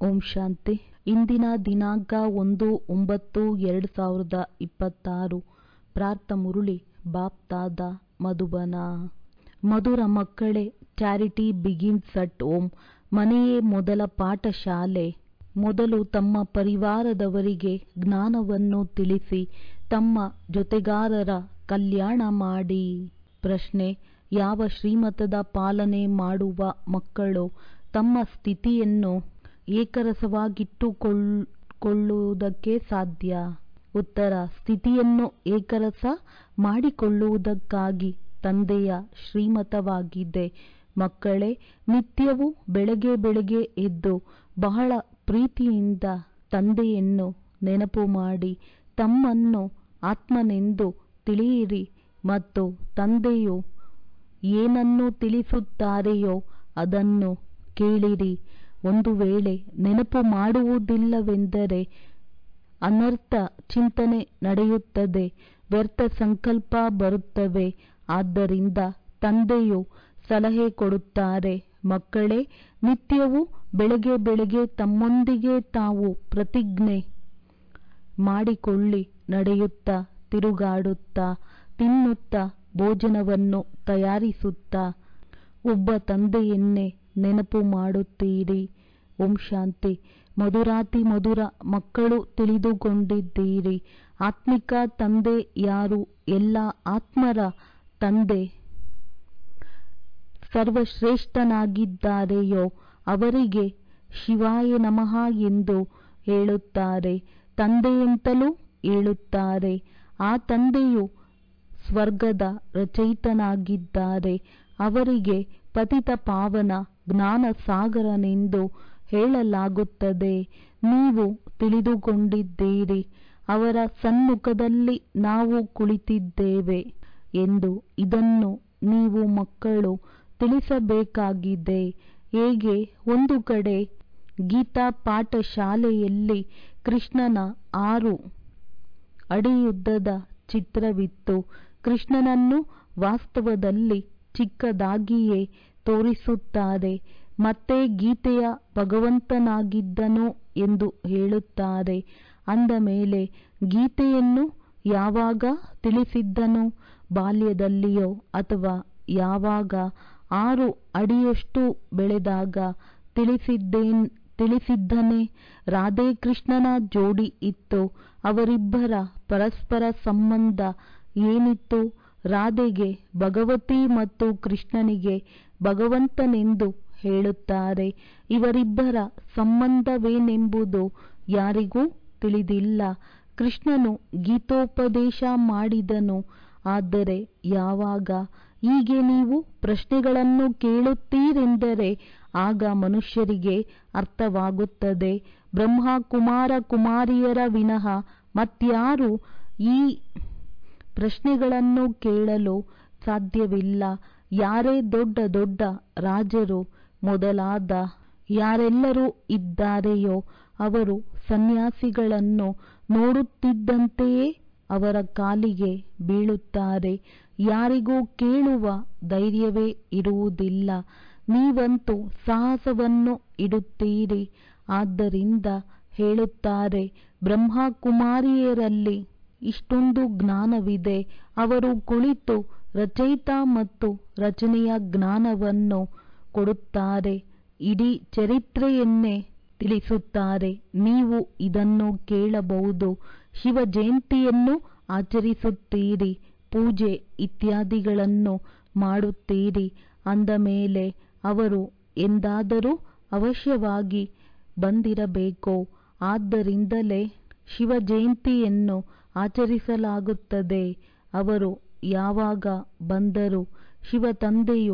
ಓಂ ಶಾಂತಿ ಇಂದಿನ ದಿನಾಂಕ ಒಂದು ಒಂಬತ್ತು ಎರಡು ಸಾವಿರದ ಇಪ್ಪತ್ತಾರು ಪ್ರಾರ್ಥ ಮುರುಳಿ ಬಾಪ್ತಾದ ಮಧುಬನ ಮಧುರ ಮಕ್ಕಳೇ ಚಾರಿಟಿ ಬಿಗಿನ್ಸ್ ಅಟ್ ಓಮ್ ಮನೆಯೇ ಮೊದಲ ಪಾಠಶಾಲೆ ಮೊದಲು ತಮ್ಮ ಪರಿವಾರದವರಿಗೆ ಜ್ಞಾನವನ್ನು ತಿಳಿಸಿ ತಮ್ಮ ಜೊತೆಗಾರರ ಕಲ್ಯಾಣ ಮಾಡಿ ಪ್ರಶ್ನೆ ಯಾವ ಶ್ರೀಮತದ ಪಾಲನೆ ಮಾಡುವ ಮಕ್ಕಳು ತಮ್ಮ ಸ್ಥಿತಿಯನ್ನು ಏಕರಸವಾಗಿಟ್ಟುಕೊಳ್ಳುವುದಕ್ಕೆ ಸಾಧ್ಯ ಉತ್ತರ ಸ್ಥಿತಿಯನ್ನು ಏಕರಸ ಮಾಡಿಕೊಳ್ಳುವುದಕ್ಕಾಗಿ ತಂದೆಯ ಶ್ರೀಮತವಾಗಿದೆ ಮಕ್ಕಳೇ ನಿತ್ಯವೂ ಬೆಳಗ್ಗೆ ಬೆಳಗ್ಗೆ ಎದ್ದು ಬಹಳ ಪ್ರೀತಿಯಿಂದ ತಂದೆಯನ್ನು ನೆನಪು ಮಾಡಿ ತಮ್ಮನ್ನು ಆತ್ಮನೆಂದು ತಿಳಿಯಿರಿ ಮತ್ತು ತಂದೆಯು ಏನನ್ನು ತಿಳಿಸುತ್ತಾರೆಯೋ ಅದನ್ನು ಕೇಳಿರಿ ಒಂದು ವೇಳೆ ನೆನಪು ಮಾಡುವುದಿಲ್ಲವೆಂದರೆ ಅನರ್ಥ ಚಿಂತನೆ ನಡೆಯುತ್ತದೆ ವ್ಯರ್ಥ ಸಂಕಲ್ಪ ಬರುತ್ತವೆ ಆದ್ದರಿಂದ ತಂದೆಯು ಸಲಹೆ ಕೊಡುತ್ತಾರೆ ಮಕ್ಕಳೇ ನಿತ್ಯವೂ ಬೆಳಗ್ಗೆ ಬೆಳಗ್ಗೆ ತಮ್ಮೊಂದಿಗೆ ತಾವು ಪ್ರತಿಜ್ಞೆ ಮಾಡಿಕೊಳ್ಳಿ ನಡೆಯುತ್ತಾ ತಿರುಗಾಡುತ್ತಾ ತಿನ್ನುತ್ತಾ ಭೋಜನವನ್ನು ತಯಾರಿಸುತ್ತಾ ಒಬ್ಬ ತಂದೆಯನ್ನೇ ನೆನಪು ಮಾಡುತ್ತೀರಿ ಓಂ ಶಾಂತಿ ಮಧುರಾತಿ ಮಧುರ ಮಕ್ಕಳು ತಿಳಿದುಕೊಂಡಿದ್ದೀರಿ ಆತ್ಮಿಕ ತಂದೆ ಯಾರು ಎಲ್ಲ ಆತ್ಮರ ತಂದೆ ಸರ್ವಶ್ರೇಷ್ಠನಾಗಿದ್ದಾರೆಯೋ ಅವರಿಗೆ ಶಿವಾಯ ನಮಃ ಎಂದು ಹೇಳುತ್ತಾರೆ ತಂದೆಯಂತಲೂ ಹೇಳುತ್ತಾರೆ ಆ ತಂದೆಯು ಸ್ವರ್ಗದ ರಚಯಿತನಾಗಿದ್ದಾರೆ ಅವರಿಗೆ ಪತಿತ ಪಾವನ ಜ್ಞಾನ ಸಾಗರನೆಂದು ಹೇಳಲಾಗುತ್ತದೆ ನೀವು ತಿಳಿದುಕೊಂಡಿದ್ದೀರಿ ಅವರ ಸನ್ಮುಖದಲ್ಲಿ ನಾವು ಕುಳಿತಿದ್ದೇವೆ ಎಂದು ಇದನ್ನು ನೀವು ಮಕ್ಕಳು ತಿಳಿಸಬೇಕಾಗಿದೆ ಹೇಗೆ ಒಂದು ಕಡೆ ಗೀತಾ ಪಾಠಶಾಲೆಯಲ್ಲಿ ಕೃಷ್ಣನ ಆರು ಅಡಿಯುದ್ದದ ಚಿತ್ರವಿತ್ತು ಕೃಷ್ಣನನ್ನು ವಾಸ್ತವದಲ್ಲಿ ಚಿಕ್ಕದಾಗಿಯೇ ತೋರಿಸುತ್ತಾರೆ ಮತ್ತೆ ಗೀತೆಯ ಭಗವಂತನಾಗಿದ್ದನು ಎಂದು ಹೇಳುತ್ತಾರೆ ಅಂದ ಮೇಲೆ ಗೀತೆಯನ್ನು ಯಾವಾಗ ತಿಳಿಸಿದ್ದನು ಬಾಲ್ಯದಲ್ಲಿಯೋ ಅಥವಾ ಯಾವಾಗ ಆರು ಅಡಿಯಷ್ಟು ಬೆಳೆದಾಗ ತಿಳಿಸಿದ್ದೇನ್ ತಿಳಿಸಿದ್ದನೇ ರಾಧೆ ಕೃಷ್ಣನ ಜೋಡಿ ಇತ್ತು ಅವರಿಬ್ಬರ ಪರಸ್ಪರ ಸಂಬಂಧ ಏನಿತ್ತು ರಾಧೆಗೆ ಭಗವತಿ ಮತ್ತು ಕೃಷ್ಣನಿಗೆ ಭಗವಂತನೆಂದು ಹೇಳುತ್ತಾರೆ ಇವರಿಬ್ಬರ ಸಂಬಂಧವೇನೆಂಬುದು ಯಾರಿಗೂ ತಿಳಿದಿಲ್ಲ ಕೃಷ್ಣನು ಗೀತೋಪದೇಶ ಮಾಡಿದನು ಆದರೆ ಯಾವಾಗ ಹೀಗೆ ನೀವು ಪ್ರಶ್ನೆಗಳನ್ನು ಕೇಳುತ್ತೀರೆಂದರೆ ಆಗ ಮನುಷ್ಯರಿಗೆ ಅರ್ಥವಾಗುತ್ತದೆ ಬ್ರಹ್ಮ ಕುಮಾರ ಕುಮಾರಿಯರ ವಿನಃ ಮತ್ಯಾರು ಈ ಪ್ರಶ್ನೆಗಳನ್ನು ಕೇಳಲು ಸಾಧ್ಯವಿಲ್ಲ ಯಾರೇ ದೊಡ್ಡ ದೊಡ್ಡ ರಾಜರು ಮೊದಲಾದ ಯಾರೆಲ್ಲರೂ ಇದ್ದಾರೆಯೋ ಅವರು ಸನ್ಯಾಸಿಗಳನ್ನು ನೋಡುತ್ತಿದ್ದಂತೆಯೇ ಅವರ ಕಾಲಿಗೆ ಬೀಳುತ್ತಾರೆ ಯಾರಿಗೂ ಕೇಳುವ ಧೈರ್ಯವೇ ಇರುವುದಿಲ್ಲ ನೀವಂತೂ ಸಾಹಸವನ್ನು ಇಡುತ್ತೀರಿ ಆದ್ದರಿಂದ ಹೇಳುತ್ತಾರೆ ಬ್ರಹ್ಮ ಕುಮಾರಿಯರಲ್ಲಿ ಇಷ್ಟೊಂದು ಜ್ಞಾನವಿದೆ ಅವರು ಕುಳಿತು ರಚಯಿತ ಮತ್ತು ರಚನೆಯ ಜ್ಞಾನವನ್ನು ಕೊಡುತ್ತಾರೆ ಇಡೀ ಚರಿತ್ರೆಯನ್ನೇ ತಿಳಿಸುತ್ತಾರೆ ನೀವು ಇದನ್ನು ಕೇಳಬಹುದು ಶಿವ ಜಯಂತಿಯನ್ನು ಆಚರಿಸುತ್ತೀರಿ ಪೂಜೆ ಇತ್ಯಾದಿಗಳನ್ನು ಮಾಡುತ್ತೀರಿ ಅಂದ ಮೇಲೆ ಅವರು ಎಂದಾದರೂ ಅವಶ್ಯವಾಗಿ ಬಂದಿರಬೇಕು ಆದ್ದರಿಂದಲೇ ಶಿವ ಜಯಂತಿಯನ್ನು ಆಚರಿಸಲಾಗುತ್ತದೆ ಅವರು ಯಾವಾಗ ಬಂದರು ಶಿವ ತಂದೆಯು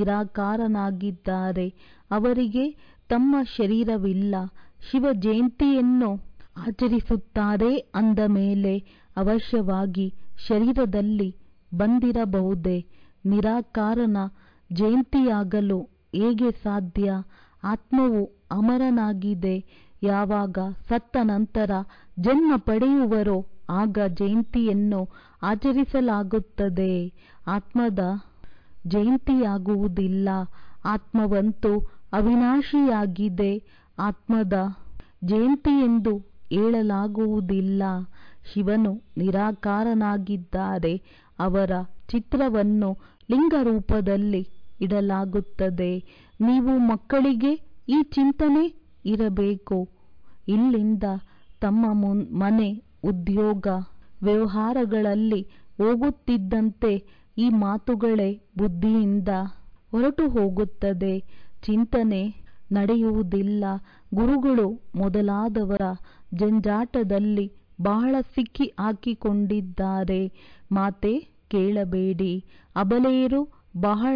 ನಿರಾಕಾರನಾಗಿದ್ದಾರೆ ಅವರಿಗೆ ತಮ್ಮ ಶರೀರವಿಲ್ಲ ಶಿವ ಜಯಂತಿಯನ್ನು ಆಚರಿಸುತ್ತಾರೆ ಅಂದ ಮೇಲೆ ಅವಶ್ಯವಾಗಿ ಶರೀರದಲ್ಲಿ ಬಂದಿರಬಹುದೇ ನಿರಾಕಾರನ ಜಯಂತಿಯಾಗಲು ಹೇಗೆ ಸಾಧ್ಯ ಆತ್ಮವು ಅಮರನಾಗಿದೆ ಯಾವಾಗ ಸತ್ತ ನಂತರ ಜನ್ಮ ಪಡೆಯುವರೋ ಆಗ ಜಯಂತಿಯನ್ನು ಆಚರಿಸಲಾಗುತ್ತದೆ ಆತ್ಮದ ಜಯಂತಿಯಾಗುವುದಿಲ್ಲ ಆತ್ಮವಂತೂ ಅವಿನಾಶಿಯಾಗಿದೆ ಆತ್ಮದ ಜಯಂತಿ ಎಂದು ಹೇಳಲಾಗುವುದಿಲ್ಲ ಶಿವನು ನಿರಾಕಾರನಾಗಿದ್ದಾರೆ ಅವರ ಚಿತ್ರವನ್ನು ಲಿಂಗ ರೂಪದಲ್ಲಿ ಇಡಲಾಗುತ್ತದೆ ನೀವು ಮಕ್ಕಳಿಗೆ ಈ ಚಿಂತನೆ ಇರಬೇಕು ಇಲ್ಲಿಂದ ತಮ್ಮ ಮುನ್ ಮನೆ ಉದ್ಯೋಗ ವ್ಯವಹಾರಗಳಲ್ಲಿ ಹೋಗುತ್ತಿದ್ದಂತೆ ಈ ಮಾತುಗಳೇ ಬುದ್ಧಿಯಿಂದ ಹೊರಟು ಹೋಗುತ್ತದೆ ಚಿಂತನೆ ನಡೆಯುವುದಿಲ್ಲ ಗುರುಗಳು ಮೊದಲಾದವರ ಜಂಜಾಟದಲ್ಲಿ ಬಹಳ ಸಿಕ್ಕಿ ಹಾಕಿಕೊಂಡಿದ್ದಾರೆ ಮಾತೆ ಕೇಳಬೇಡಿ ಅಬಲೆಯರು ಬಹಳ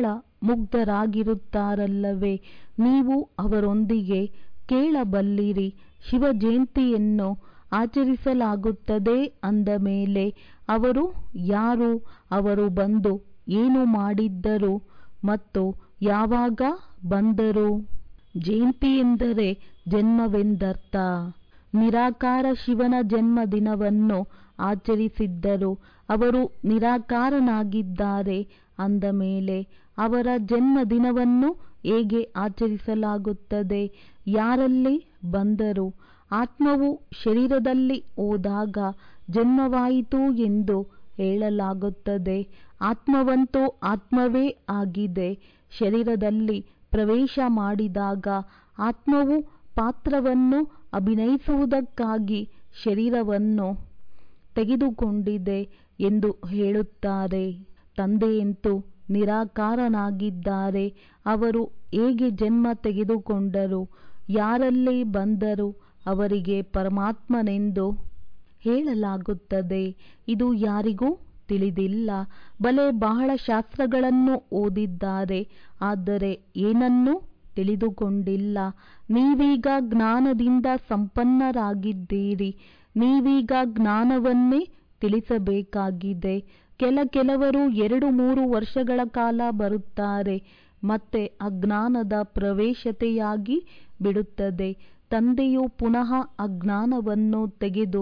ಮುಗ್ಧರಾಗಿರುತ್ತಾರಲ್ಲವೇ ನೀವು ಅವರೊಂದಿಗೆ ಕೇಳಬಲ್ಲಿರಿ ಶಿವ ಜಯಂತಿಯನ್ನು ಆಚರಿಸಲಾಗುತ್ತದೆ ಅಂದ ಮೇಲೆ ಅವರು ಯಾರು ಅವರು ಬಂದು ಏನು ಮಾಡಿದ್ದರು ಮತ್ತು ಯಾವಾಗ ಬಂದರು ಜಯಂತಿ ಎಂದರೆ ಜನ್ಮವೆಂದರ್ಥ ನಿರಾಕಾರ ಶಿವನ ಜನ್ಮದಿನವನ್ನು ಆಚರಿಸಿದ್ದರು ಅವರು ನಿರಾಕಾರನಾಗಿದ್ದಾರೆ ಅಂದ ಮೇಲೆ ಅವರ ಜನ್ಮದಿನವನ್ನು ಹೇಗೆ ಆಚರಿಸಲಾಗುತ್ತದೆ ಯಾರಲ್ಲಿ ಬಂದರು ಆತ್ಮವು ಶರೀರದಲ್ಲಿ ಹೋದಾಗ ಜನ್ಮವಾಯಿತು ಎಂದು ಹೇಳಲಾಗುತ್ತದೆ ಆತ್ಮವಂತೂ ಆತ್ಮವೇ ಆಗಿದೆ ಶರೀರದಲ್ಲಿ ಪ್ರವೇಶ ಮಾಡಿದಾಗ ಆತ್ಮವು ಪಾತ್ರವನ್ನು ಅಭಿನಯಿಸುವುದಕ್ಕಾಗಿ ಶರೀರವನ್ನು ತೆಗೆದುಕೊಂಡಿದೆ ಎಂದು ಹೇಳುತ್ತಾರೆ ತಂದೆಯಂತೂ ನಿರಾಕಾರನಾಗಿದ್ದಾರೆ ಅವರು ಹೇಗೆ ಜನ್ಮ ತೆಗೆದುಕೊಂಡರು ಯಾರಲ್ಲಿ ಬಂದರು ಅವರಿಗೆ ಪರಮಾತ್ಮನೆಂದು ಹೇಳಲಾಗುತ್ತದೆ ಇದು ಯಾರಿಗೂ ತಿಳಿದಿಲ್ಲ ಬಲೆ ಬಹಳ ಶಾಸ್ತ್ರಗಳನ್ನು ಓದಿದ್ದಾರೆ ಆದರೆ ಏನನ್ನೂ ತಿಳಿದುಕೊಂಡಿಲ್ಲ ನೀವೀಗ ಜ್ಞಾನದಿಂದ ಸಂಪನ್ನರಾಗಿದ್ದೀರಿ ನೀವೀಗ ಜ್ಞಾನವನ್ನೇ ತಿಳಿಸಬೇಕಾಗಿದೆ ಕೆಲ ಕೆಲವರು ಎರಡು ಮೂರು ವರ್ಷಗಳ ಕಾಲ ಬರುತ್ತಾರೆ ಮತ್ತೆ ಅಜ್ಞಾನದ ಪ್ರವೇಶತೆಯಾಗಿ ಬಿಡುತ್ತದೆ ತಂದೆಯು ಪುನಃ ಅಜ್ಞಾನವನ್ನು ತೆಗೆದು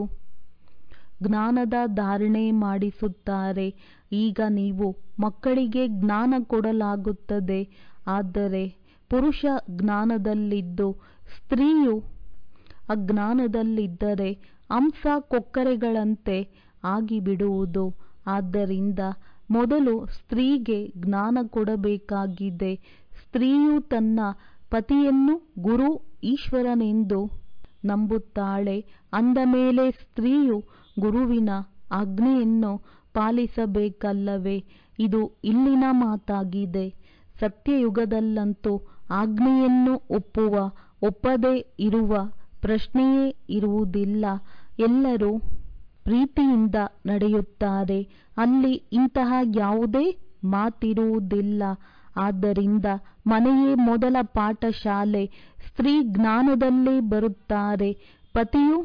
ಜ್ಞಾನದ ಧಾರಣೆ ಮಾಡಿಸುತ್ತಾರೆ ಈಗ ನೀವು ಮಕ್ಕಳಿಗೆ ಜ್ಞಾನ ಕೊಡಲಾಗುತ್ತದೆ ಆದರೆ ಪುರುಷ ಜ್ಞಾನದಲ್ಲಿದ್ದು ಸ್ತ್ರೀಯು ಅಜ್ಞಾನದಲ್ಲಿದ್ದರೆ ಹಂಸ ಕೊಕ್ಕರೆಗಳಂತೆ ಆಗಿಬಿಡುವುದು ಆದ್ದರಿಂದ ಮೊದಲು ಸ್ತ್ರೀಗೆ ಜ್ಞಾನ ಕೊಡಬೇಕಾಗಿದೆ ಸ್ತ್ರೀಯು ತನ್ನ ಪತಿಯನ್ನು ಗುರು ಈಶ್ವರನೆಂದು ನಂಬುತ್ತಾಳೆ ಅಂದ ಮೇಲೆ ಸ್ತ್ರೀಯು ಗುರುವಿನ ಆಜ್ಞೆಯನ್ನು ಪಾಲಿಸಬೇಕಲ್ಲವೇ ಇದು ಇಲ್ಲಿನ ಮಾತಾಗಿದೆ ಸತ್ಯಯುಗದಲ್ಲಂತೂ ಆಜ್ಞೆಯನ್ನು ಒಪ್ಪುವ ಒಪ್ಪದೇ ಇರುವ ಪ್ರಶ್ನೆಯೇ ಇರುವುದಿಲ್ಲ ಎಲ್ಲರೂ ಪ್ರೀತಿಯಿಂದ ನಡೆಯುತ್ತಾರೆ ಅಲ್ಲಿ ಇಂತಹ ಯಾವುದೇ ಮಾತಿರುವುದಿಲ್ಲ ಆದ್ದರಿಂದ ಮನೆಯೇ ಮೊದಲ ಪಾಠಶಾಲೆ ಸ್ತ್ರೀ ಜ್ಞಾನದಲ್ಲೇ ಬರುತ್ತಾರೆ ಪತಿಯು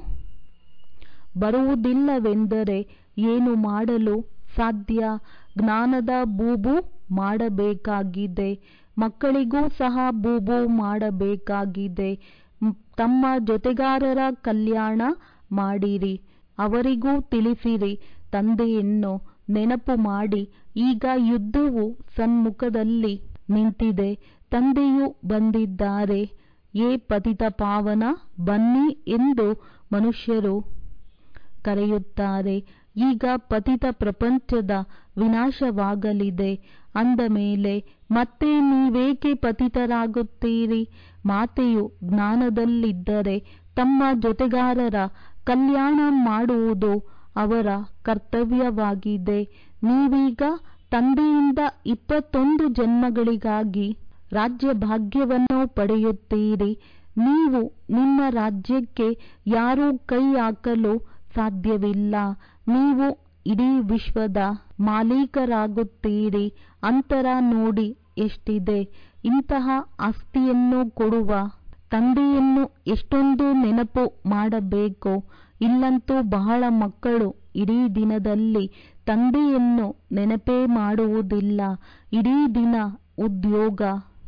ಬರುವುದಿಲ್ಲವೆಂದರೆ ಏನು ಮಾಡಲು ಸಾಧ್ಯ ಜ್ಞಾನದ ಬೂಬು ಮಾಡಬೇಕಾಗಿದೆ ಮಕ್ಕಳಿಗೂ ಸಹ ಬೂಬು ಮಾಡಬೇಕಾಗಿದೆ ತಮ್ಮ ಜೊತೆಗಾರರ ಕಲ್ಯಾಣ ಮಾಡಿರಿ ಅವರಿಗೂ ತಿಳಿಸಿರಿ ತಂದೆಯನ್ನು ನೆನಪು ಮಾಡಿ ಈಗ ಯುದ್ಧವು ಸನ್ಮುಖದಲ್ಲಿ ನಿಂತಿದೆ ತಂದೆಯು ಬಂದಿದ್ದಾರೆ ಏ ಪತಿತ ಪಾವನ ಬನ್ನಿ ಎಂದು ಮನುಷ್ಯರು ಕರೆಯುತ್ತಾರೆ ಈಗ ಪತಿತ ಪ್ರಪಂಚದ ವಿನಾಶವಾಗಲಿದೆ ಅಂದ ಮೇಲೆ ಮತ್ತೆ ನೀವೇಕೆ ಪತಿತರಾಗುತ್ತೀರಿ ಮಾತೆಯು ಜ್ಞಾನದಲ್ಲಿದ್ದರೆ ತಮ್ಮ ಜೊತೆಗಾರರ ಕಲ್ಯಾಣ ಮಾಡುವುದು ಅವರ ಕರ್ತವ್ಯವಾಗಿದೆ ನೀವೀಗ ತಂದೆಯಿಂದ ಇಪ್ಪತ್ತೊಂದು ಜನ್ಮಗಳಿಗಾಗಿ ರಾಜ್ಯ ಭಾಗ್ಯವನ್ನು ಪಡೆಯುತ್ತೀರಿ ನೀವು ನಿಮ್ಮ ರಾಜ್ಯಕ್ಕೆ ಯಾರೂ ಕೈ ಹಾಕಲು ಸಾಧ್ಯವಿಲ್ಲ ನೀವು ಇಡೀ ವಿಶ್ವದ ಮಾಲೀಕರಾಗುತ್ತೀರಿ ಅಂತರ ನೋಡಿ ಎಷ್ಟಿದೆ ಇಂತಹ ಆಸ್ತಿಯನ್ನು ಕೊಡುವ ತಂದೆಯನ್ನು ಎಷ್ಟೊಂದು ನೆನಪು ಮಾಡಬೇಕು ಇಲ್ಲಂತೂ ಬಹಳ ಮಕ್ಕಳು ಇಡೀ ದಿನದಲ್ಲಿ ತಂದೆಯನ್ನು ನೆನಪೇ ಮಾಡುವುದಿಲ್ಲ ಇಡೀ ದಿನ ಉದ್ಯೋಗ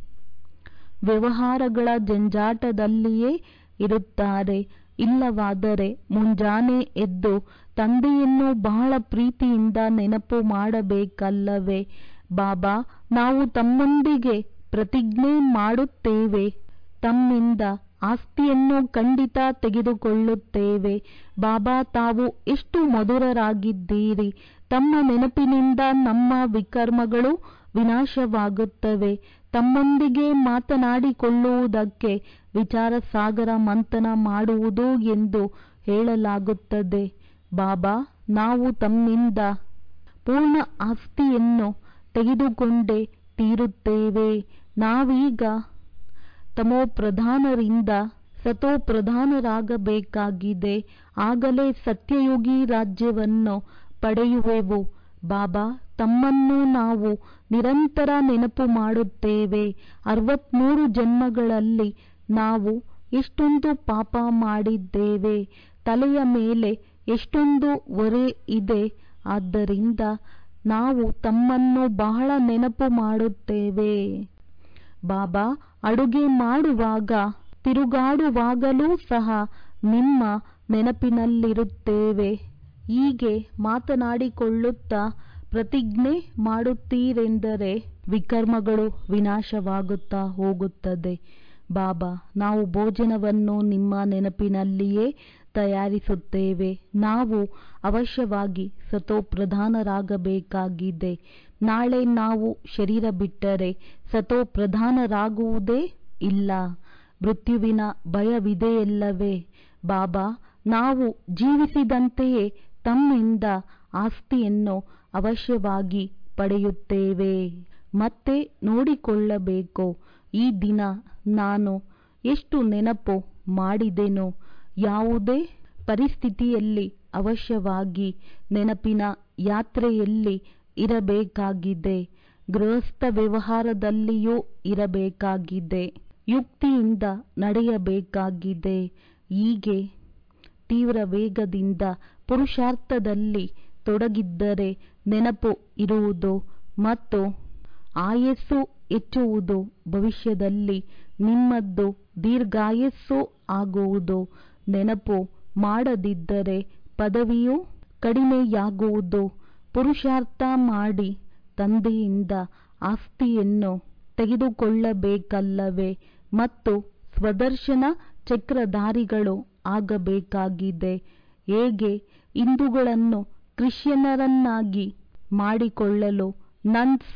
ವ್ಯವಹಾರಗಳ ಜಂಜಾಟದಲ್ಲಿಯೇ ಇರುತ್ತಾರೆ ಇಲ್ಲವಾದರೆ ಮುಂಜಾನೆ ಎದ್ದು ತಂದೆಯನ್ನು ಬಹಳ ಪ್ರೀತಿಯಿಂದ ನೆನಪು ಮಾಡಬೇಕಲ್ಲವೇ ಬಾಬಾ ನಾವು ತಮ್ಮೊಂದಿಗೆ ಪ್ರತಿಜ್ಞೆ ಮಾಡುತ್ತೇವೆ ತಮ್ಮಿಂದ ಆಸ್ತಿಯನ್ನು ಖಂಡಿತ ತೆಗೆದುಕೊಳ್ಳುತ್ತೇವೆ ಬಾಬಾ ತಾವು ಎಷ್ಟು ಮಧುರರಾಗಿದ್ದೀರಿ ತಮ್ಮ ನೆನಪಿನಿಂದ ನಮ್ಮ ವಿಕರ್ಮಗಳು ವಿನಾಶವಾಗುತ್ತವೆ ತಮ್ಮೊಂದಿಗೆ ಮಾತನಾಡಿಕೊಳ್ಳುವುದಕ್ಕೆ ವಿಚಾರ ಸಾಗರ ಮಂಥನ ಮಾಡುವುದು ಎಂದು ಹೇಳಲಾಗುತ್ತದೆ ಬಾಬಾ ನಾವು ತಮ್ಮಿಂದ ಪೂರ್ಣ ಆಸ್ತಿಯನ್ನು ತೆಗೆದುಕೊಂಡೇ ತೀರುತ್ತೇವೆ ನಾವೀಗ ತಮೋಪ್ರಧಾನರಿಂದ ಸತೋಪ್ರಧಾನರಾಗಬೇಕಾಗಿದೆ ಆಗಲೇ ಸತ್ಯಯುಗಿ ರಾಜ್ಯವನ್ನು ಪಡೆಯುವೆವು ಬಾಬಾ ತಮ್ಮನ್ನು ನಾವು ನಿರಂತರ ನೆನಪು ಮಾಡುತ್ತೇವೆ ಅರವತ್ಮೂರು ಜನ್ಮಗಳಲ್ಲಿ ನಾವು ಎಷ್ಟೊಂದು ಪಾಪ ಮಾಡಿದ್ದೇವೆ ತಲೆಯ ಮೇಲೆ ಎಷ್ಟೊಂದು ಹೊರೆ ಇದೆ ಆದ್ದರಿಂದ ನಾವು ತಮ್ಮನ್ನು ಬಹಳ ನೆನಪು ಮಾಡುತ್ತೇವೆ ಬಾಬಾ ಅಡುಗೆ ಮಾಡುವಾಗ ತಿರುಗಾಡುವಾಗಲೂ ಸಹ ನಿಮ್ಮ ನೆನಪಿನಲ್ಲಿರುತ್ತೇವೆ ಹೀಗೆ ಮಾತನಾಡಿಕೊಳ್ಳುತ್ತಾ ಪ್ರತಿಜ್ಞೆ ಮಾಡುತ್ತೀರೆಂದರೆ ವಿಕರ್ಮಗಳು ವಿನಾಶವಾಗುತ್ತಾ ಹೋಗುತ್ತದೆ ಬಾಬಾ ನಾವು ಭೋಜನವನ್ನು ನಿಮ್ಮ ನೆನಪಿನಲ್ಲಿಯೇ ತಯಾರಿಸುತ್ತೇವೆ ನಾವು ಅವಶ್ಯವಾಗಿ ಸತೋಪ್ರಧಾನರಾಗಬೇಕಾಗಿದೆ ನಾಳೆ ನಾವು ಶರೀರ ಬಿಟ್ಟರೆ ಸತೋಪ್ರಧಾನರಾಗುವುದೇ ಇಲ್ಲ ಮೃತ್ಯುವಿನ ಭಯವಿದೆಯಲ್ಲವೇ ಬಾಬಾ ನಾವು ಜೀವಿಸಿದಂತೆಯೇ ತಮ್ಮಿಂದ ಆಸ್ತಿಯನ್ನು ಅವಶ್ಯವಾಗಿ ಪಡೆಯುತ್ತೇವೆ ಮತ್ತೆ ನೋಡಿಕೊಳ್ಳಬೇಕು ಈ ದಿನ ನಾನು ಎಷ್ಟು ನೆನಪು ಮಾಡಿದೆನೋ ಯಾವುದೇ ಪರಿಸ್ಥಿತಿಯಲ್ಲಿ ಅವಶ್ಯವಾಗಿ ನೆನಪಿನ ಯಾತ್ರೆಯಲ್ಲಿ ಇರಬೇಕಾಗಿದೆ ಗೃಹಸ್ಥ ವ್ಯವಹಾರದಲ್ಲಿಯೂ ಇರಬೇಕಾಗಿದೆ ಯುಕ್ತಿಯಿಂದ ನಡೆಯಬೇಕಾಗಿದೆ ಹೀಗೆ ತೀವ್ರ ವೇಗದಿಂದ ಪುರುಷಾರ್ಥದಲ್ಲಿ ತೊಡಗಿದ್ದರೆ ನೆನಪು ಇರುವುದು ಮತ್ತು ಆಯಸ್ಸು ಹೆಚ್ಚುವುದು ಭವಿಷ್ಯದಲ್ಲಿ ನಿಮ್ಮದ್ದು ದೀರ್ಘಾಯಸ್ಸು ಆಗುವುದು ನೆನಪು ಮಾಡದಿದ್ದರೆ ಪದವಿಯು ಕಡಿಮೆಯಾಗುವುದು ಪುರುಷಾರ್ಥ ಮಾಡಿ ತಂದೆಯಿಂದ ಆಸ್ತಿಯನ್ನು ತೆಗೆದುಕೊಳ್ಳಬೇಕಲ್ಲವೇ ಮತ್ತು ಸ್ವದರ್ಶನ ಚಕ್ರಧಾರಿಗಳು ಆಗಬೇಕಾಗಿದೆ ಹೇಗೆ ಹಿಂದೂಗಳನ್ನು ಕ್ರಿಶ್ಚಿಯನ್ನರನ್ನಾಗಿ ಮಾಡಿಕೊಳ್ಳಲು ನನ್ಸ್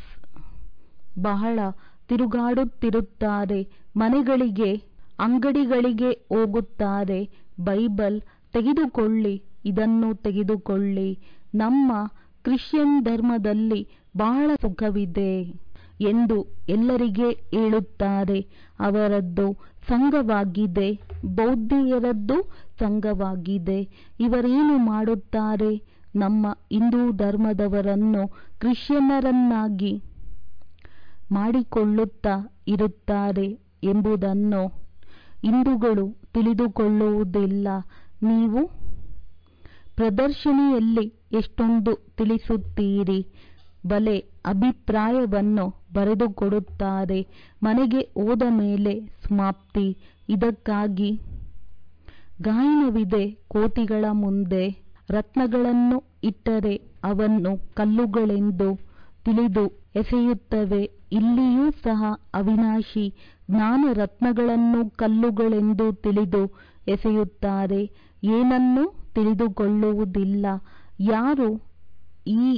ಬಹಳ ತಿರುಗಾಡುತ್ತಿರುತ್ತಾರೆ ಮನೆಗಳಿಗೆ ಅಂಗಡಿಗಳಿಗೆ ಹೋಗುತ್ತಾರೆ ಬೈಬಲ್ ತೆಗೆದುಕೊಳ್ಳಿ ಇದನ್ನು ತೆಗೆದುಕೊಳ್ಳಿ ನಮ್ಮ ಕ್ರಿಶ್ಚಿಯನ್ ಧರ್ಮದಲ್ಲಿ ಬಹಳ ಸುಖವಿದೆ ಎಂದು ಎಲ್ಲರಿಗೆ ಹೇಳುತ್ತಾರೆ ಅವರದ್ದು ಸಂಘವಾಗಿದೆ ಬೌದ್ಧಿಯರದ್ದು ಸಂಘವಾಗಿದೆ ಇವರೇನು ಮಾಡುತ್ತಾರೆ ನಮ್ಮ ಹಿಂದೂ ಧರ್ಮದವರನ್ನು ಕ್ರಿಶ್ಚಿಯನ್ನರನ್ನಾಗಿ ಮಾಡಿಕೊಳ್ಳುತ್ತಾ ಇರುತ್ತಾರೆ ಎಂಬುದನ್ನು ಹಿಂದೂಗಳು ತಿಳಿದುಕೊಳ್ಳುವುದಿಲ್ಲ ನೀವು ಪ್ರದರ್ಶನಿಯಲ್ಲಿ ಎಷ್ಟೊಂದು ತಿಳಿಸುತ್ತೀರಿ ಬಲೆ ಅಭಿಪ್ರಾಯವನ್ನು ಬರೆದುಕೊಡುತ್ತಾರೆ ಮನೆಗೆ ಹೋದ ಮೇಲೆ ಸಮಾಪ್ತಿ ಇದಕ್ಕಾಗಿ ಗಾಯನವಿದೆ ಕೋಟಿಗಳ ಮುಂದೆ ರತ್ನಗಳನ್ನು ಇಟ್ಟರೆ ಅವನ್ನು ಕಲ್ಲುಗಳೆಂದು ತಿಳಿದು ಎಸೆಯುತ್ತವೆ ಇಲ್ಲಿಯೂ ಸಹ ಅವಿನಾಶಿ ಜ್ಞಾನ ರತ್ನಗಳನ್ನು ಕಲ್ಲುಗಳೆಂದು ತಿಳಿದು ಎಸೆಯುತ್ತಾರೆ ಏನನ್ನೂ ತಿಳಿದುಕೊಳ್ಳುವುದಿಲ್ಲ ಯಾರು ಈ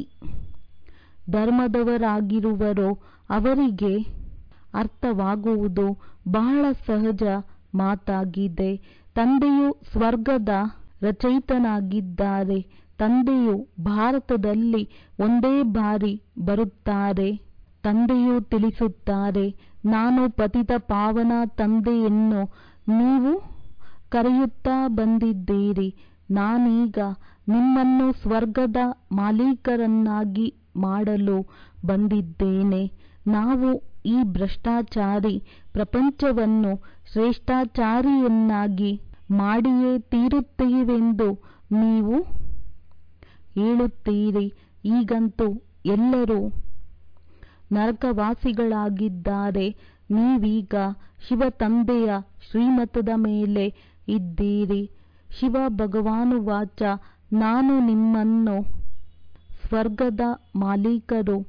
ಧರ್ಮದವರಾಗಿರುವರೋ ಅವರಿಗೆ ಅರ್ಥವಾಗುವುದು ಬಹಳ ಸಹಜ ಮಾತಾಗಿದೆ ತಂದೆಯು ಸ್ವರ್ಗದ ರಚಯಿತನಾಗಿದ್ದಾರೆ ತಂದೆಯು ಭಾರತದಲ್ಲಿ ಒಂದೇ ಬಾರಿ ಬರುತ್ತಾರೆ ತಂದೆಯು ತಿಳಿಸುತ್ತಾರೆ ನಾನು ಪತಿತ ಪಾವನ ತಂದೆಯನ್ನು ನೀವು ಕರೆಯುತ್ತಾ ಬಂದಿದ್ದೀರಿ ನಾನೀಗ ನಿಮ್ಮನ್ನು ಸ್ವರ್ಗದ ಮಾಲೀಕರನ್ನಾಗಿ ಮಾಡಲು ಬಂದಿದ್ದೇನೆ ನಾವು ಈ ಭ್ರಷ್ಟಾಚಾರಿ ಪ್ರಪಂಚವನ್ನು ಶ್ರೇಷ್ಠಾಚಾರಿಯನ್ನಾಗಿ ಮಾಡಿಯೇ ತೀರುತ್ತೇವೆಂದು ನೀವು ಹೇಳುತ್ತೀರಿ ಈಗಂತೂ ಎಲ್ಲರೂ ನರಕವಾಸಿಗಳಾಗಿದ್ದಾರೆ ನೀವೀಗ ಶಿವ ತಂದೆಯ ಶ್ರೀಮತದ ಮೇಲೆ ಇದ್ದೀರಿ ಶಿವ ಭಗವಾನುವಾಚ ನಾನು ನಿಮ್ಮನ್ನು ಸ್ವರ್ಗದ ಮಾಲೀಕರು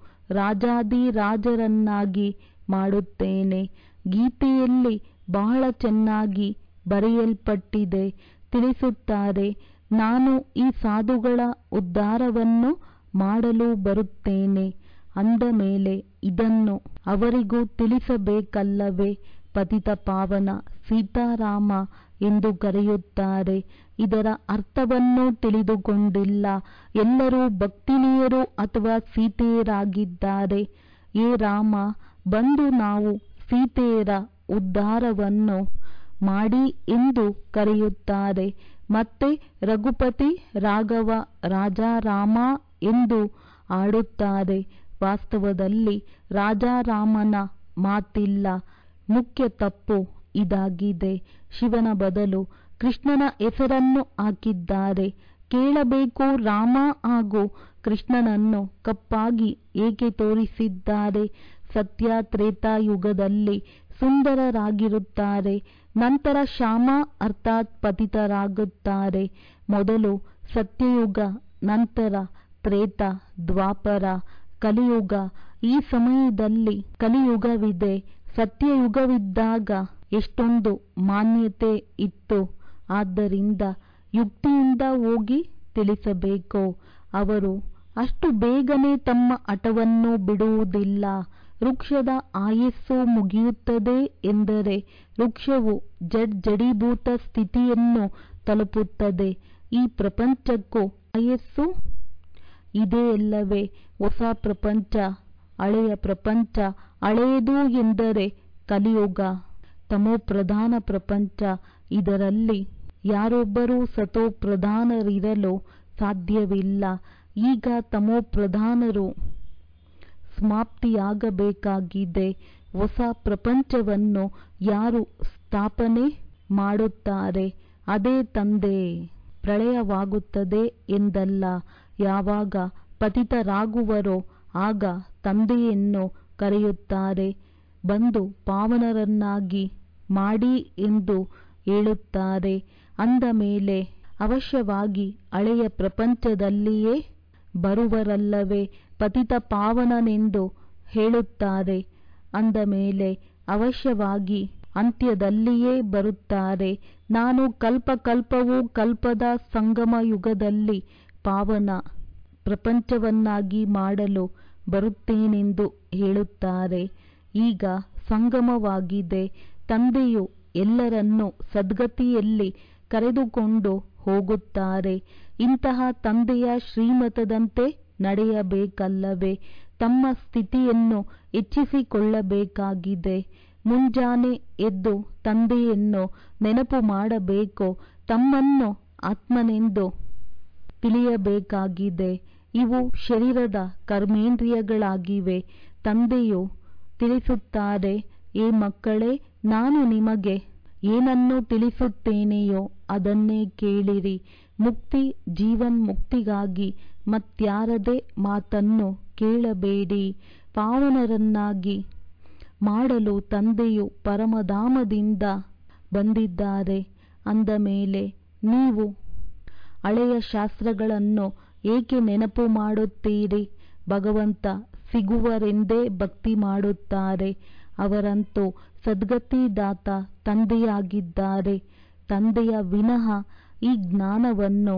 ರಾಜಾದಿರಾಜರನ್ನಾಗಿ ಮಾಡುತ್ತೇನೆ ಗೀತೆಯಲ್ಲಿ ಬಹಳ ಚೆನ್ನಾಗಿ ಬರೆಯಲ್ಪಟ್ಟಿದೆ ತಿಳಿಸುತ್ತಾರೆ ನಾನು ಈ ಸಾಧುಗಳ ಉದ್ಧಾರವನ್ನು ಮಾಡಲು ಬರುತ್ತೇನೆ ಅಂದ ಮೇಲೆ ಇದನ್ನು ಅವರಿಗೂ ತಿಳಿಸಬೇಕಲ್ಲವೇ ಪತಿತ ಪಾವನ ಸೀತಾರಾಮ ಎಂದು ಕರೆಯುತ್ತಾರೆ ಇದರ ಅರ್ಥವನ್ನು ತಿಳಿದುಕೊಂಡಿಲ್ಲ ಎಲ್ಲರೂ ಭಕ್ತಿನೀಯರು ಅಥವಾ ಸೀತೆಯರಾಗಿದ್ದಾರೆ ಏ ರಾಮ ಬಂದು ನಾವು ಸೀತೆಯರ ಉದ್ಧಾರವನ್ನು ಮಾಡಿ ಎಂದು ಕರೆಯುತ್ತಾರೆ ಮತ್ತೆ ರಘುಪತಿ ರಾಘವ ರಾಜಾರಾಮ ಎಂದು ಆಡುತ್ತಾರೆ ವಾಸ್ತವದಲ್ಲಿ ರಾಜಾರಾಮನ ಮಾತಿಲ್ಲ ಮುಖ್ಯ ತಪ್ಪು ಇದಾಗಿದೆ ಶಿವನ ಬದಲು ಕೃಷ್ಣನ ಹೆಸರನ್ನು ಹಾಕಿದ್ದಾರೆ ಕೇಳಬೇಕು ರಾಮ ಹಾಗೂ ಕೃಷ್ಣನನ್ನು ಕಪ್ಪಾಗಿ ಏಕೆ ತೋರಿಸಿದ್ದಾರೆ ಸತ್ಯ ತ್ರೇತಾಯುಗದಲ್ಲಿ ಸುಂದರರಾಗಿರುತ್ತಾರೆ ನಂತರ ಶ್ಯಾಮ ಅರ್ಥಾತ್ ಪತಿತರಾಗುತ್ತಾರೆ ಮೊದಲು ಸತ್ಯಯುಗ ನಂತರ ತ್ರೇತ ದ್ವಾಪರ ಕಲಿಯುಗ ಈ ಸಮಯದಲ್ಲಿ ಕಲಿಯುಗವಿದೆ ಸತ್ಯಯುಗವಿದ್ದಾಗ ಎಷ್ಟೊಂದು ಮಾನ್ಯತೆ ಇತ್ತು ಆದ್ದರಿಂದ ಯುಕ್ತಿಯಿಂದ ಹೋಗಿ ತಿಳಿಸಬೇಕು ಅವರು ಅಷ್ಟು ಬೇಗನೆ ತಮ್ಮ ಹಠವನ್ನು ಬಿಡುವುದಿಲ್ಲ ವೃಕ್ಷದ ಆಯಸ್ಸು ಮುಗಿಯುತ್ತದೆ ಎಂದರೆ ವೃಕ್ಷವು ಜಡ್ ಜಡೀಭೂತ ಸ್ಥಿತಿಯನ್ನು ತಲುಪುತ್ತದೆ ಈ ಪ್ರಪಂಚಕ್ಕೂ ಆಯಸ್ಸು ಇದೆಯಲ್ಲವೇ ಹೊಸ ಪ್ರಪಂಚ ಹಳೆಯ ಪ್ರಪಂಚ ಹಳೆಯದು ಎಂದರೆ ಕಲಿಯುಗ ತಮೋಪ್ರಧಾನ ಪ್ರಪಂಚ ಇದರಲ್ಲಿ ಯಾರೊಬ್ಬರೂ ಸತೋಪ್ರಧಾನರಿರಲು ಸಾಧ್ಯವಿಲ್ಲ ಈಗ ತಮೋಪ್ರಧಾನರು ಸಮಾಪ್ತಿಯಾಗಬೇಕಾಗಿದೆ ಹೊಸ ಪ್ರಪಂಚವನ್ನು ಯಾರು ಸ್ಥಾಪನೆ ಮಾಡುತ್ತಾರೆ ಅದೇ ತಂದೆ ಪ್ರಳಯವಾಗುತ್ತದೆ ಎಂದಲ್ಲ ಯಾವಾಗ ಪತಿತರಾಗುವರೋ ಆಗ ತಂದೆಯನ್ನು ಕರೆಯುತ್ತಾರೆ ಬಂದು ಪಾವನರನ್ನಾಗಿ ಮಾಡಿ ಎಂದು ಹೇಳುತ್ತಾರೆ ಅಂದ ಮೇಲೆ ಅವಶ್ಯವಾಗಿ ಹಳೆಯ ಪ್ರಪಂಚದಲ್ಲಿಯೇ ಬರುವರಲ್ಲವೇ ಪತಿತ ಪಾವನನೆಂದು ಹೇಳುತ್ತಾರೆ ಅಂದ ಮೇಲೆ ಅವಶ್ಯವಾಗಿ ಅಂತ್ಯದಲ್ಲಿಯೇ ಬರುತ್ತಾರೆ ನಾನು ಕಲ್ಪ ಕಲ್ಪವೂ ಕಲ್ಪದ ಸಂಗಮ ಯುಗದಲ್ಲಿ ಪಾವನ ಪ್ರಪಂಚವನ್ನಾಗಿ ಮಾಡಲು ಬರುತ್ತೇನೆಂದು ಹೇಳುತ್ತಾರೆ ಈಗ ಸಂಗಮವಾಗಿದೆ ತಂದೆಯು ಎಲ್ಲರನ್ನೂ ಸದ್ಗತಿಯಲ್ಲಿ ಕರೆದುಕೊಂಡು ಹೋಗುತ್ತಾರೆ ಇಂತಹ ತಂದೆಯ ಶ್ರೀಮತದಂತೆ ನಡೆಯಬೇಕಲ್ಲವೇ ತಮ್ಮ ಸ್ಥಿತಿಯನ್ನು ಹೆಚ್ಚಿಸಿಕೊಳ್ಳಬೇಕಾಗಿದೆ ಮುಂಜಾನೆ ಎದ್ದು ತಂದೆಯನ್ನು ನೆನಪು ಮಾಡಬೇಕು ತಮ್ಮನ್ನು ಆತ್ಮನೆಂದು ತಿಳಿಯಬೇಕಾಗಿದೆ ಇವು ಶರೀರದ ಕರ್ಮೇಂದ್ರಿಯಗಳಾಗಿವೆ ತಂದೆಯು ತಿಳಿಸುತ್ತಾರೆ ಏ ಮಕ್ಕಳೇ ನಾನು ನಿಮಗೆ ಏನನ್ನು ತಿಳಿಸುತ್ತೇನೆಯೋ ಅದನ್ನೇ ಕೇಳಿರಿ ಮುಕ್ತಿ ಜೀವನ್ಮುಕ್ತಿಗಾಗಿ ಮತ್ಯಾರದೇ ಮಾತನ್ನು ಕೇಳಬೇಡಿ ಪಾವನರನ್ನಾಗಿ ಮಾಡಲು ತಂದೆಯು ಪರಮಧಾಮದಿಂದ ಬಂದಿದ್ದಾರೆ ಅಂದ ಮೇಲೆ ನೀವು ಹಳೆಯ ಶಾಸ್ತ್ರಗಳನ್ನು ಏಕೆ ನೆನಪು ಮಾಡುತ್ತೀರಿ ಭಗವಂತ ಸಿಗುವರೆಂದೇ ಭಕ್ತಿ ಮಾಡುತ್ತಾರೆ ಅವರಂತೂ ಸದ್ಗತಿದಾತ ತಂದೆಯಾಗಿದ್ದಾರೆ ತಂದೆಯ ವಿನಃ ಈ ಜ್ಞಾನವನ್ನು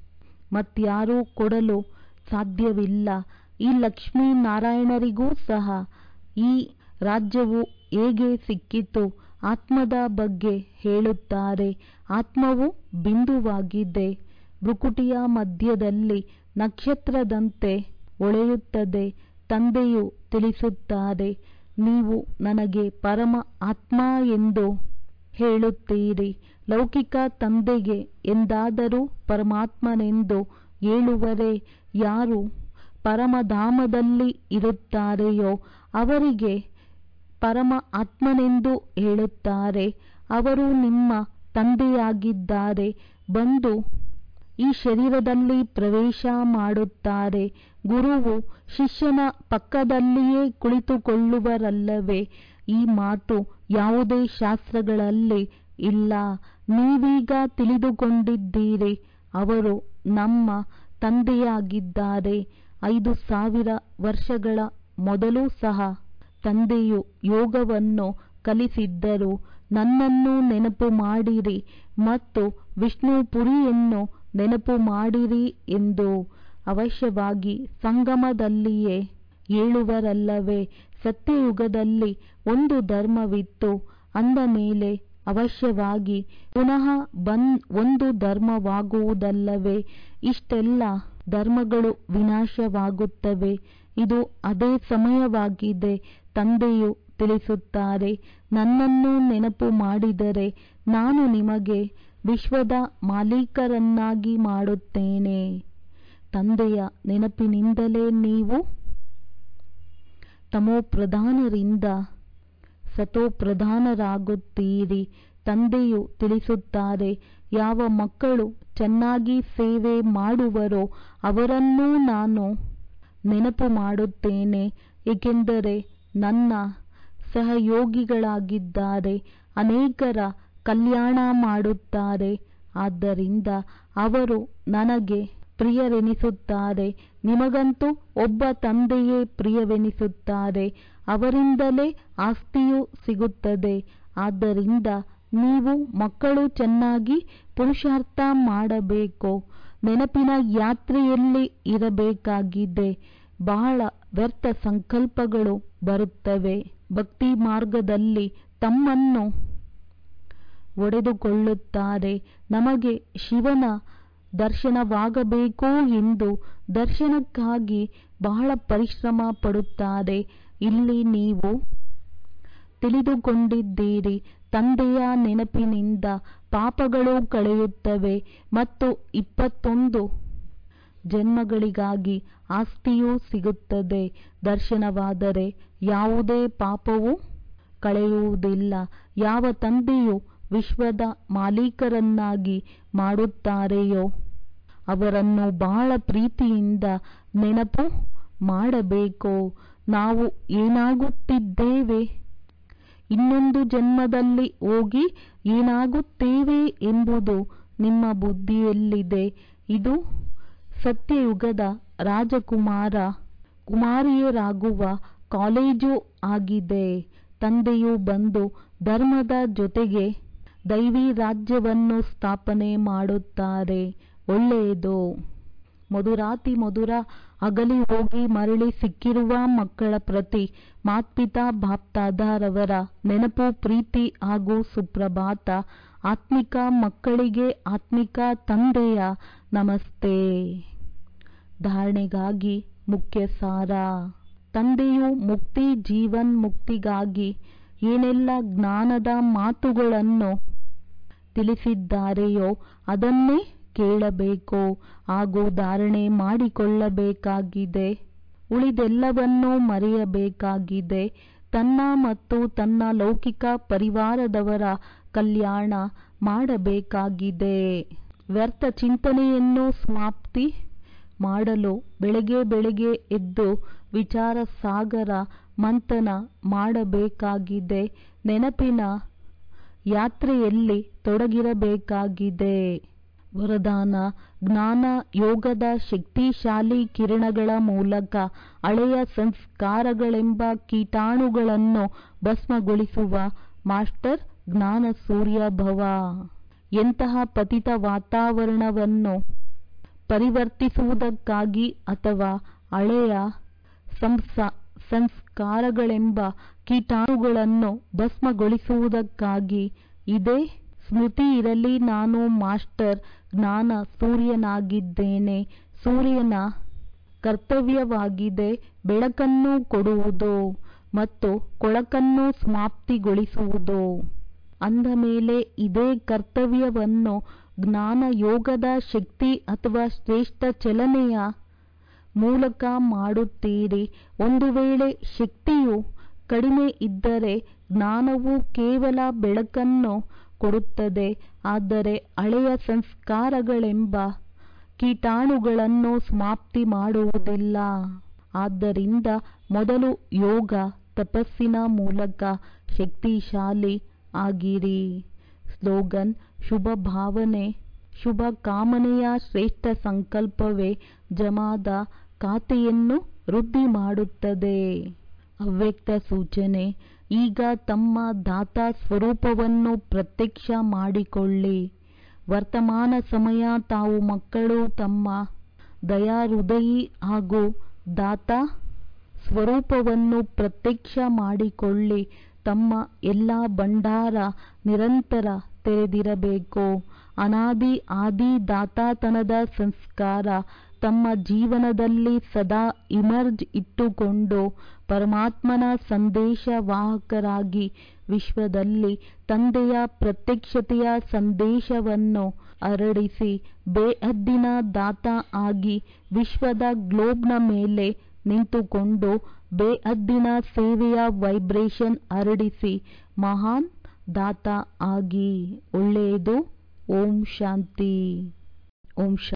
ಮತ್ಯಾರೂ ಕೊಡಲು ಸಾಧ್ಯವಿಲ್ಲ ಈ ಲಕ್ಷ್ಮೀನಾರಾಯಣರಿಗೂ ಸಹ ಈ ರಾಜ್ಯವು ಹೇಗೆ ಸಿಕ್ಕಿತು ಆತ್ಮದ ಬಗ್ಗೆ ಹೇಳುತ್ತಾರೆ ಆತ್ಮವು ಬಿಂದುವಾಗಿದೆ ಭ್ರುಕುಟಿಯ ಮಧ್ಯದಲ್ಲಿ ನಕ್ಷತ್ರದಂತೆ ಹೊಳೆಯುತ್ತದೆ ತಂದೆಯು ತಿಳಿಸುತ್ತಾರೆ ನೀವು ನನಗೆ ಪರಮ ಆತ್ಮ ಎಂದು ಹೇಳುತ್ತೀರಿ ಲೌಕಿಕ ತಂದೆಗೆ ಎಂದಾದರೂ ಪರಮಾತ್ಮನೆಂದು ಹೇಳುವರೆ ಯಾರು ಪರಮಧಾಮದಲ್ಲಿ ಇರುತ್ತಾರೆಯೋ ಅವರಿಗೆ ಪರಮ ಆತ್ಮನೆಂದು ಹೇಳುತ್ತಾರೆ ಅವರು ನಿಮ್ಮ ತಂದೆಯಾಗಿದ್ದಾರೆ ಬಂದು ಈ ಶರೀರದಲ್ಲಿ ಪ್ರವೇಶ ಮಾಡುತ್ತಾರೆ ಗುರುವು ಶಿಷ್ಯನ ಪಕ್ಕದಲ್ಲಿಯೇ ಕುಳಿತುಕೊಳ್ಳುವರಲ್ಲವೇ ಈ ಮಾತು ಯಾವುದೇ ಶಾಸ್ತ್ರಗಳಲ್ಲಿ ಇಲ್ಲ ನೀವೀಗ ತಿಳಿದುಕೊಂಡಿದ್ದೀರಿ ಅವರು ನಮ್ಮ ತಂದೆಯಾಗಿದ್ದಾರೆ ಐದು ಸಾವಿರ ವರ್ಷಗಳ ಮೊದಲು ಸಹ ತಂದೆಯು ಯೋಗವನ್ನು ಕಲಿಸಿದ್ದರು ನನ್ನನ್ನು ನೆನಪು ಮಾಡಿರಿ ಮತ್ತು ವಿಷ್ಣುಪುರಿಯನ್ನು ನೆನಪು ಮಾಡಿರಿ ಎಂದು ಅವಶ್ಯವಾಗಿ ಸಂಗಮದಲ್ಲಿಯೇ ಹೇಳುವರಲ್ಲವೇ ಸತ್ಯಯುಗದಲ್ಲಿ ಒಂದು ಧರ್ಮವಿತ್ತು ಅಂದ ಮೇಲೆ ಅವಶ್ಯವಾಗಿ ಪುನಃ ಬನ್ ಒಂದು ಧರ್ಮವಾಗುವುದಲ್ಲವೇ ಇಷ್ಟೆಲ್ಲ ಧರ್ಮಗಳು ವಿನಾಶವಾಗುತ್ತವೆ ಇದು ಅದೇ ಸಮಯವಾಗಿದೆ ತಂದೆಯು ತಿಳಿಸುತ್ತಾರೆ ನನ್ನನ್ನು ನೆನಪು ಮಾಡಿದರೆ ನಾನು ನಿಮಗೆ ವಿಶ್ವದ ಮಾಲೀಕರನ್ನಾಗಿ ಮಾಡುತ್ತೇನೆ ತಂದೆಯ ನೆನಪಿನಿಂದಲೇ ನೀವು ತಮೋಪ್ರಧಾನರಿಂದ ಸತೋಪ್ರಧಾನರಾಗುತ್ತೀರಿ ತಂದೆಯು ತಿಳಿಸುತ್ತಾರೆ ಯಾವ ಮಕ್ಕಳು ಚೆನ್ನಾಗಿ ಸೇವೆ ಮಾಡುವರೋ ಅವರನ್ನೂ ನಾನು ನೆನಪು ಮಾಡುತ್ತೇನೆ ಏಕೆಂದರೆ ನನ್ನ ಸಹಯೋಗಿಗಳಾಗಿದ್ದಾರೆ ಅನೇಕರ ಕಲ್ಯಾಣ ಮಾಡುತ್ತಾರೆ ಆದ್ದರಿಂದ ಅವರು ನನಗೆ ಪ್ರಿಯರೆನಿಸುತ್ತಾರೆ ನಿಮಗಂತೂ ಒಬ್ಬ ತಂದೆಯೇ ಪ್ರಿಯವೆನಿಸುತ್ತಾರೆ ಅವರಿಂದಲೇ ಆಸ್ತಿಯು ಸಿಗುತ್ತದೆ ಆದ್ದರಿಂದ ನೀವು ಮಕ್ಕಳು ಚೆನ್ನಾಗಿ ಪುರುಷಾರ್ಥ ಮಾಡಬೇಕು ನೆನಪಿನ ಯಾತ್ರೆಯಲ್ಲಿ ಇರಬೇಕಾಗಿದೆ ಬಹಳ ವ್ಯರ್ಥ ಸಂಕಲ್ಪಗಳು ಬರುತ್ತವೆ ಭಕ್ತಿ ಮಾರ್ಗದಲ್ಲಿ ತಮ್ಮನ್ನು ಒಡೆದುಕೊಳ್ಳುತ್ತಾರೆ ನಮಗೆ ಶಿವನ ದರ್ಶನವಾಗಬೇಕು ಎಂದು ದರ್ಶನಕ್ಕಾಗಿ ಬಹಳ ಪರಿಶ್ರಮ ಪಡುತ್ತಾರೆ ಇಲ್ಲಿ ನೀವು ತಿಳಿದುಕೊಂಡಿದ್ದೀರಿ ತಂದೆಯ ನೆನಪಿನಿಂದ ಪಾಪಗಳು ಕಳೆಯುತ್ತವೆ ಮತ್ತು ಇಪ್ಪತ್ತೊಂದು ಜನ್ಮಗಳಿಗಾಗಿ ಆಸ್ತಿಯೂ ಸಿಗುತ್ತದೆ ದರ್ಶನವಾದರೆ ಯಾವುದೇ ಪಾಪವೂ ಕಳೆಯುವುದಿಲ್ಲ ಯಾವ ತಂದೆಯು ವಿಶ್ವದ ಮಾಲೀಕರನ್ನಾಗಿ ಮಾಡುತ್ತಾರೆಯೋ ಅವರನ್ನು ಬಹಳ ಪ್ರೀತಿಯಿಂದ ನೆನಪು ಮಾಡಬೇಕು ನಾವು ಏನಾಗುತ್ತಿದ್ದೇವೆ ಇನ್ನೊಂದು ಜನ್ಮದಲ್ಲಿ ಹೋಗಿ ಏನಾಗುತ್ತೇವೆ ಎಂಬುದು ನಿಮ್ಮ ಬುದ್ಧಿಯಲ್ಲಿದೆ ಇದು ಸತ್ಯಯುಗದ ರಾಜಕುಮಾರ ಕುಮಾರಿಯರಾಗುವ ಕಾಲೇಜು ಆಗಿದೆ ತಂದೆಯು ಬಂದು ಧರ್ಮದ ಜೊತೆಗೆ ದೈವಿ ರಾಜ್ಯವನ್ನು ಸ್ಥಾಪನೆ ಮಾಡುತ್ತಾರೆ ಒಳ್ಳೆಯದು ಮಧುರಾತಿ ಮಧುರ ಅಗಲಿ ಹೋಗಿ ಮರಳಿ ಸಿಕ್ಕಿರುವ ಮಕ್ಕಳ ಪ್ರತಿ ಮಾತ್ಪಿತಾ ಬಾಪ್ತಾದಾರವರ ನೆನಪು ಪ್ರೀತಿ ಹಾಗೂ ಸುಪ್ರಭಾತ ಆತ್ಮಿಕ ಮಕ್ಕಳಿಗೆ ಆತ್ಮಿಕ ತಂದೆಯ ನಮಸ್ತೆ ಧಾರಣೆಗಾಗಿ ಮುಖ್ಯ ಸಾರ ತಂದೆಯು ಮುಕ್ತಿ ಜೀವನ್ ಮುಕ್ತಿಗಾಗಿ ಏನೆಲ್ಲ ಜ್ಞಾನದ ಮಾತುಗಳನ್ನು ತಿಳಿಸಿದ್ದಾರೆಯೋ ಅದನ್ನೇ ಕೇಳಬೇಕು ಹಾಗೂ ಧಾರಣೆ ಮಾಡಿಕೊಳ್ಳಬೇಕಾಗಿದೆ ಉಳಿದೆಲ್ಲವನ್ನೂ ಮರೆಯಬೇಕಾಗಿದೆ ತನ್ನ ಮತ್ತು ತನ್ನ ಲೌಕಿಕ ಪರಿವಾರದವರ ಕಲ್ಯಾಣ ಮಾಡಬೇಕಾಗಿದೆ ವ್ಯರ್ಥ ಚಿಂತನೆಯನ್ನು ಸಮಾಪ್ತಿ ಮಾಡಲು ಬೆಳಗ್ಗೆ ಬೆಳಗ್ಗೆ ಎದ್ದು ವಿಚಾರ ಸಾಗರ ಮಂಥನ ಮಾಡಬೇಕಾಗಿದೆ ನೆನಪಿನ ಯಾತ್ರೆಯಲ್ಲಿ ತೊಡಗಿರಬೇಕಾಗಿದೆ ವರದಾನ ಜ್ಞಾನ ಯೋಗದ ಶಕ್ತಿಶಾಲಿ ಕಿರಣಗಳ ಮೂಲಕ ಹಳೆಯ ಸಂಸ್ಕಾರಗಳೆಂಬ ಕೀಟಾಣುಗಳನ್ನು ಭಸ್ಮಗೊಳಿಸುವ ಮಾಸ್ಟರ್ ಜ್ಞಾನ ಸೂರ್ಯ ಭವ ಎಂತಹ ಪತಿತ ವಾತಾವರಣವನ್ನು ಪರಿವರ್ತಿಸುವುದಕ್ಕಾಗಿ ಅಥವಾ ಹಳೆಯ ಸಂಸ ಸಂಸ್ಕಾರಗಳೆಂಬ ಕೀಟಾಣುಗಳನ್ನು ಭಸ್ಮಗೊಳಿಸುವುದಕ್ಕಾಗಿ ಇದೇ ಸ್ಮೃತಿ ಇರಲಿ ನಾನು ಮಾಸ್ಟರ್ ಜ್ಞಾನ ಸೂರ್ಯನಾಗಿದ್ದೇನೆ ಸೂರ್ಯನ ಕರ್ತವ್ಯವಾಗಿದೆ ಬೆಳಕನ್ನು ಕೊಡುವುದು ಮತ್ತು ಕೊಳಕನ್ನು ಸಮಾಪ್ತಿಗೊಳಿಸುವುದು ಅಂದ ಮೇಲೆ ಇದೇ ಕರ್ತವ್ಯವನ್ನು ಜ್ಞಾನ ಯೋಗದ ಶಕ್ತಿ ಅಥವಾ ಶ್ರೇಷ್ಠ ಚಲನೆಯ ಮೂಲಕ ಮಾಡುತ್ತೀರಿ ಒಂದು ವೇಳೆ ಶಕ್ತಿಯು ಕಡಿಮೆ ಇದ್ದರೆ ಜ್ಞಾನವು ಕೇವಲ ಬೆಳಕನ್ನು ಕೊಡುತ್ತದೆ ಆದರೆ ಹಳೆಯ ಸಂಸ್ಕಾರಗಳೆಂಬ ಕೀಟಾಣುಗಳನ್ನು ಸಮಾಪ್ತಿ ಮಾಡುವುದಿಲ್ಲ ಆದ್ದರಿಂದ ಮೊದಲು ಯೋಗ ತಪಸ್ಸಿನ ಮೂಲಕ ಶಕ್ತಿಶಾಲಿ ಆಗಿರಿ ಸ್ಲೋಗನ್ ಶುಭ ಭಾವನೆ ಶುಭ ಕಾಮನೆಯ ಶ್ರೇಷ್ಠ ಸಂಕಲ್ಪವೇ ಜಮಾದ ಖಾತೆಯನ್ನು ವೃದ್ಧಿ ಮಾಡುತ್ತದೆ ಅವ್ಯಕ್ತ ಸೂಚನೆ ಈಗ ತಮ್ಮ ದಾತ ಸ್ವರೂಪವನ್ನು ಪ್ರತ್ಯಕ್ಷ ಮಾಡಿಕೊಳ್ಳಿ ವರ್ತಮಾನ ಸಮಯ ತಾವು ಮಕ್ಕಳು ತಮ್ಮ ದಯಾಹೃದಯಿ ಹಾಗೂ ದಾತ ಸ್ವರೂಪವನ್ನು ಪ್ರತ್ಯಕ್ಷ ಮಾಡಿಕೊಳ್ಳಿ ತಮ್ಮ ಎಲ್ಲ ಭಂಡಾರ ನಿರಂತರ ತೆರೆದಿರಬೇಕು ಅನಾದಿ ಆದಿ ದಾತಾತನದ ಸಂಸ್ಕಾರ ತಮ್ಮ ಜೀವನದಲ್ಲಿ ಸದಾ ಇಮರ್ಜ್ ಇಟ್ಟುಕೊಂಡು ಪರಮಾತ್ಮನ ಸಂದೇಶವಾಹಕರಾಗಿ ವಿಶ್ವದಲ್ಲಿ ತಂದೆಯ ಪ್ರತ್ಯಕ್ಷತೆಯ ಸಂದೇಶವನ್ನು ಹರಡಿಸಿ ಬೇಹದ್ದಿನ ದಾತ ಆಗಿ ವಿಶ್ವದ ಗ್ಲೋಬ್ನ ಮೇಲೆ ನಿಂತುಕೊಂಡು ಬೇಹದ್ದಿನ ಸೇವೆಯ ವೈಬ್ರೇಷನ್ ಹರಡಿಸಿ ಮಹಾನ್ ದಾತ ಆಗಿ ಒಳ್ಳೆಯದು ಓಂ ಶಾಂತಿ ಓಂ ಶಾಂತಿ